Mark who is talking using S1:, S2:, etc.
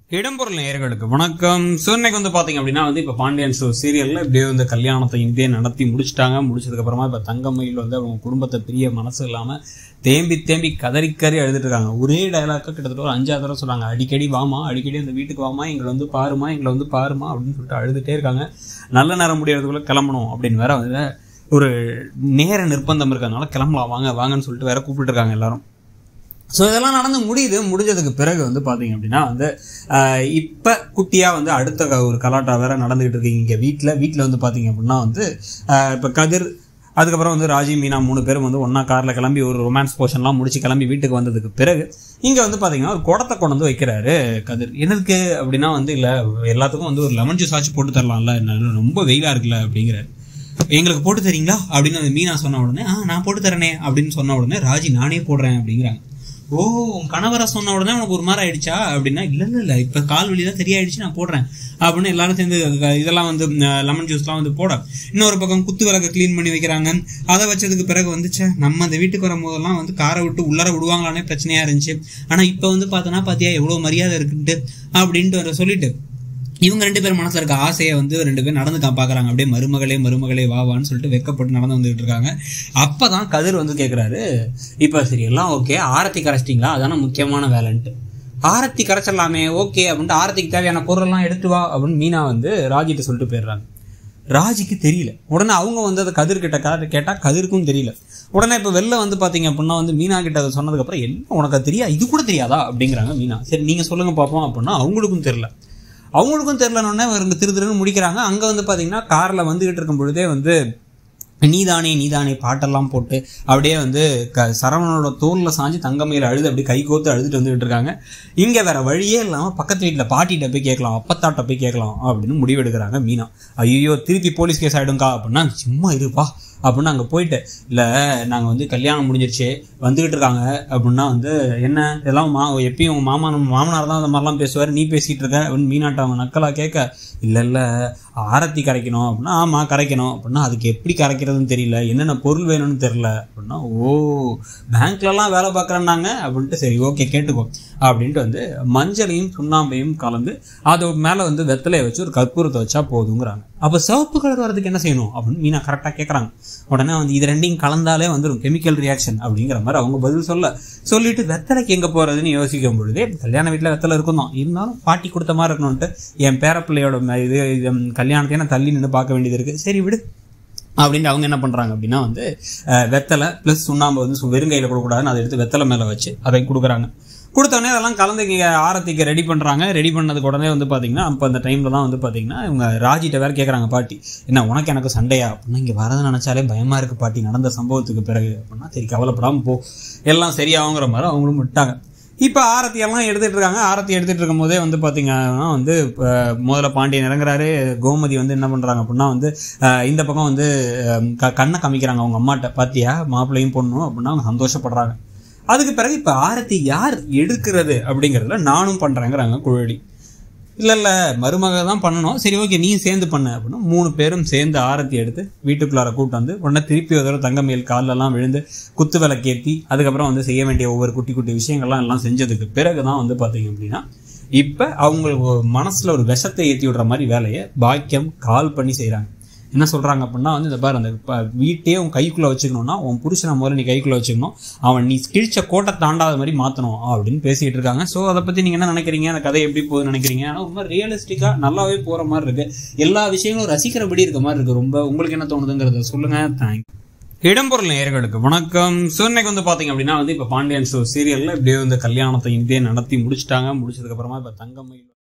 S1: இடம்பொருள் நேயர்களுக்கு வணக்கம் ஸோ இன்னைக்கு வந்து பார்த்தீங்க அப்படின்னா வந்து இப்போ பாண்டியன் ஷோ சீரியலில் இப்படியே வந்து கல்யாணத்தை இந்தியே நடத்தி முடிச்சிட்டாங்க முடிச்சதுக்கப்புறமா இப்போ தங்கமயில் வந்து அவங்க குடும்பத்தை பிரிய மனசு இல்லாமல் தேம்பி தேம்பி கதறி கறி எழுதிட்டு இருக்காங்க ஒரே டயலாக்க கிட்டத்தட்ட ஒரு அஞ்சாவது தடவை சொல்றாங்க அடிக்கடி வாமா அடிக்கடி அந்த வீட்டுக்கு வாமா எங்களை வந்து பாருமா எங்களை வந்து பாருமா அப்படின்னு சொல்லிட்டு அழுதுகிட்டே இருக்காங்க நல்ல நேரம் முடியறதுக்குள்ள கிளம்பணும் அப்படின்னு வேற வந்து ஒரு நேர நிர்பந்தம் இருக்கிறதுனால கிளம்பலாம் வாங்க வாங்கன்னு சொல்லிட்டு வேற கூப்பிட்டு இருக்காங்க எல்லாரும் ஸோ இதெல்லாம் நடந்து முடியுது முடிஞ்சதுக்கு பிறகு வந்து பார்த்தீங்க அப்படின்னா வந்து ஆஹ் இப்ப குட்டியாக வந்து அடுத்த க- ஒரு கலாட்டா வேற நடந்துகிட்டு இருக்கு இங்கே வீட்டில் வீட்டில் வந்து பார்த்தீங்க அப்படின்னா வந்து ஆஹ் இப்ப கதிர் அதுக்கப்புறம் வந்து ராஜி மீனா மூணு பேரும் வந்து ஒன்றா காரில் கிளம்பி ஒரு ரொமான்ஸ் போர்ஷன்லாம் முடிச்சு கிளம்பி வீட்டுக்கு வந்ததுக்கு பிறகு இங்கே வந்து பார்த்தீங்கன்னா ஒரு குடத்தை கொண்டு வந்து வைக்கிறாரு கதிர் என்னதுக்கு அப்படின்னா வந்து இல்லை எல்லாத்துக்கும் வந்து ஒரு லெமன் ஜூஸ் ஆச்சு போட்டு தரலாம்ல நல்ல- ரொம்ப வெயிலாக இருக்குல்ல அப்படிங்கிறாரு எங்களுக்கு போட்டு தரீங்களா அப்படின்னு அந்த மீனா சொன்ன உடனே ஆ நான் போட்டு தரேனே அப்படின்னு சொன்ன உடனே ராஜி நானே போடுறேன் அப்படிங்கிறாங்க ஓ உன் கணவரை சொன்ன உடனே உனக்கு ஒரு மாதிரி ஆயிடுச்சா அப்படின்னா இல்ல இல்ல இல்ல இப்ப கால் வலி தான் சரியாயிடுச்சு நான் போடுறேன் அப்படின்னு எல்லாரும் சேர்ந்து அஹ், இதெல்லாம் வந்து லெமன் ஜூஸ்லாம் வந்து போட இன்னொரு பக்கம் குத்து விளக்க க்ளீன் பண்ணி வைக்கிறாங்க அதை வச்சதுக்கு பிறகு வந்துச்சு நம்ம அந்த வீட்டுக்கு வரும்போதெல்லாம் வந்து காரை விட்டு உள்ளார விடுவாங்களானே பிரச்சனையா இருந்துச்சு ஆனா இப்ப வந்து பார்த்தோன்னா பாத்தியா எவ்வளவு மரியாதை இருக்குன்ட்டு அப்படின்ட்டு வர சொல்லிட்டு இவங்க ரெண்டு பேர் மனசுல இருக்க ஆசையை வந்து ரெண்டு பேரும் நடந்து கா பாக்குறாங்க அப்படியே மருமகளே மருமகளே வா வான்னு சொல்லிட்டு வெக்கப்பட்டு நடந்து வந்துகிட்டு இருக்காங்க அப்பதான் கதிர் வந்து கேக்குறாரு இப்ப சரி எல்லாம் ஓகே ஆரத்தி கரைச்சிட்டீங்களா அதான முக்கியமான வேலைன்ட்டு ஆரத்தி கரைச்சிடலாமே ஓகே அப்படின்ட்டு ஆரத்திக்கு தேவையான பொருளெல்லாம் எடுத்து வா அப்படின்னு மீனா வந்து ராஜிட்ட சொல்லிட்டு போயிடுறாங்க ராஜிக்கு தெரியல உடனே அவங்க வந்து அதை கதிர் கிட்ட கதை கேட்டா கதிருக்கும் தெரியல உடனே இப்போ வெளில வந்து பாத்தீங்க அப்படின்னா வந்து மீனா கிட்ட அதை சொன்னதுக்கு அப்புறம் என்ன உனக்கு அது தெரியா இது கூட தெரியாதா அப்படிங்கிறாங்க மீனா சரி நீங்க சொல்லுங்க பார்ப்போம் அப்படின்னா அவங்களுக்கும் தெரியல அவங்களுக்கும் தெரியலன்னொடனே இவங்க திரு திருன்னு முடிக்கிறாங்க அங்க வந்து பாத்தீங்கன்னா கார்ல வந்துகிட்டு இருக்கும் பொழுதே வந்து நீதானே நீதானே பாட்டெல்லாம் போட்டு அப்படியே வந்து க சரவணனோட தோல்ல சாஞ்சு தங்கமையில அழுது அப்படியே கை கோத்து அழுதுட்டு வந்துகிட்டு இருக்காங்க இங்க வேற வழியே இல்லாம பக்கத்து வீட்டுல பாட்டிகிட்ட போய் கேட்கலாம் அப்பத்தாட்ட போய் கேட்கலாம் அப்படின்னு முடிவெடுக்கிறாங்க மீனா ஐயோ திருப்பி போலீஸ் கேஸ் ஆயிடும்க்கா அப்படின்னா சும்மா இருப்பா அப்படின்னு அங்கே போயிட்டு இல்லை நாங்கள் வந்து கல்யாணம் முடிஞ்சிருச்சு வந்துகிட்டு இருக்காங்க அப்படின்னா வந்து என்ன இதெல்லாம் மா எப்பயும் உங்கள் மாமா நம்ம மாமனார் தான் அந்த மாதிரிலாம் பேசுவார் நீ பேசிகிட்டு இருக்க அப்படின்னு மீனாட்ட அவங்க நக்கலாக கேட்க இல்லை இல்லை ஆரத்தி கரைக்கணும் அப்படின்னா ஆமாம் கரைக்கணும் அப்படின்னா அதுக்கு எப்படி கரைக்கிறதுன்னு தெரியல என்னென்ன பொருள் வேணும்னு தெரியல அப்படின்னா ஓ பேங்க்லலாம் வேலை பார்க்குறேன்னாங்க அப்படின்ட்டு சரி ஓகே கேட்டுக்கோ அப்படின்ட்டு வந்து மஞ்சளையும் சுண்ணாம்பையும் கலந்து அது மேலே வந்து வெத்தலையை வச்சு ஒரு கற்பூரத்தை வச்சா போதுங்கிறாங்க அப்போ சிவப்பு கலர் வரதுக்கு என்ன செய்யணும் அப்படின்னு மீனா கரெக்டாக கேட்குறாங்க உடனே வந்து இது ரெண்டையும் கலந்தாலே வந்துடும் கெமிக்கல் ரியாக்ஷன் அப்படிங்கிற மாதிரி அவங்க பதில் சொல்ல சொல்லிட்டு வெத்தலைக்கு எங்கே போகிறதுன்னு யோசிக்கும் பொழுதே கல்யாண வீட்டில் வெத்தலை இருக்கும் தான் இருந்தாலும் பாட்டி கொடுத்த மாதிரி இருக்கணும்ட்டு என் பேரப்பிள்ளையோட ம- இது இது, ம், கல்யாணத்தையே நான் தள்ளி நின்று பார்க்க வேண்டியது இருக்குது சரி விடு அப்படின்ட்டு அவங்க என்ன பண்ணுறாங்க அப்படின்னா வந்து அஹ், வெத்தலை ப்ளஸ் சுண்ணாம்பு வந்து சு- வெறுங்கையில் கொடுக்கக்கூடாதுன்னு அதை எடுத்து வெத்தலை மேலே வச்சு அதை கொடுக்குறாங்க கொடுத்தோடனே அதெல்லாம் கலந்து இங்கே ஆரத்திக்கு ரெடி பண்ணுறாங்க ரெடி பண்ணதுக்கு உடனே வந்து பார்த்தீங்கன்னா அப்போ அந்த டைமில் தான் வந்து பார்த்தீங்கன்னா இவங்க ராஜிட்ட வேற கேட்குறாங்க பாட்டி என்ன உனக்கு எனக்கு சண்டையா அப்படின்னா இங்கே வரதை நினச்சாலே பயமாக இருக்குது பாட்டி நடந்த சம்பவத்துக்கு பிறகு அப்படின்னா சரி கவலைப்படாமல் போ எல்லாம் சரியாகுங்கிற மாதிரி அவங்களும் விட்டாங்க இப்போ ஆரத்தி எல்லாம் எடுத்துட்டு இருக்காங்க ஆரத்தி எடுத்துட்டு இருக்கும் போதே வந்து பார்த்தீங்கன்னா வந்து அஹ், முதல்ல பாண்டியன் இறங்குறாரு கோமதி வந்து என்ன பண்ணுறாங்க அப்படின்னா வந்து அஹ், இந்த பக்கம் வந்து அஹ், க- கண்ணை காமிக்கிறாங்க அவங்க அம்மாட்ட பாத்தியா மாப்பிள்ளையும் பொண்ணும் அப்படின்னா அவங்க சந்தோஷப்படுறாங்க அதுக்கு பிறகு இப்போ ஆரத்தி யார் எடுக்கிறது அப்படிங்கிறதுல நானும் பண்ணுறேங்கிறாங்க குழலி இல்லை இல்லை மருமக தான் பண்ணணும் சரி ஓகே நீயும் சேர்ந்து பண்ணு அப்படின்னா மூணு பேரும் சேர்ந்து ஆரத்தி எடுத்து வீட்டுக்குள்ளார கூட்டு வந்து உடனே திருப்பி ஒரு தடவை தங்கமேல் காலெல்லாம் விழுந்து குத்து விளக்கேற்றி அதுக்கப்புறம் வந்து செய்ய வேண்டிய ஒவ்வொரு குட்டி குட்டி விஷயங்கள்லாம் எல்லாம் செஞ்சதுக்கு பிறகு தான் வந்து பார்த்தீங்க அப்படின்னா இப்போ அவங்களுக்கு மனசில் ஒரு விஷத்தை ஏற்றி விடுற மாதிரி வேலையை பாக்கியம் கால் பண்ணி செய்கிறாங்க என்ன சொல்கிறாங்க அப்படின்னா வந்து இந்த பாரு அந்த ப- வீட்டையே உன் கைக்குள்ளே வச்சுக்கணும்னா உன் புருஷனை முதல்ல நீ கைக்குள்ளே வச்சுக்கணும் அவன் நீ கிழிச்ச கோட்டை தாண்டாத மாதிரி மாற்றணும் அப்படின்னு பேசிகிட்டு இருக்காங்க ஸோ அதை பற்றி நீங்கள் என்ன நினைக்கிறீங்க அந்த கதை எப்படி போகுதுன்னு நினைக்கிறீங்க ஆனால் ரொம்ப ரியலிஸ்டிக்காக நல்லாவே போகிற மாதிரி இருக்கு எல்லா விஷயங்களும் ரசிக்கிறபடி இருக்க மாதிரி இருக்கு ரொம்ப உங்களுக்கு என்ன தோணுதுங்கிறத சொல்லுங்கள் தேங்க் இடம்பொருள் நேயர்களுக்கு வணக்கம் ஸோ இன்னைக்கு வந்து பார்த்தீங்க அப்படின்னா வந்து இப்போ பாண்டியன் ஷோ சீரியலில் இப்படியே வந்து கல்யாணத்தை இந்தியே நடத்தி முடிச்சிட்டாங்க முடிச்சதுக்கப்புறமா இப்போ தங்கமயில்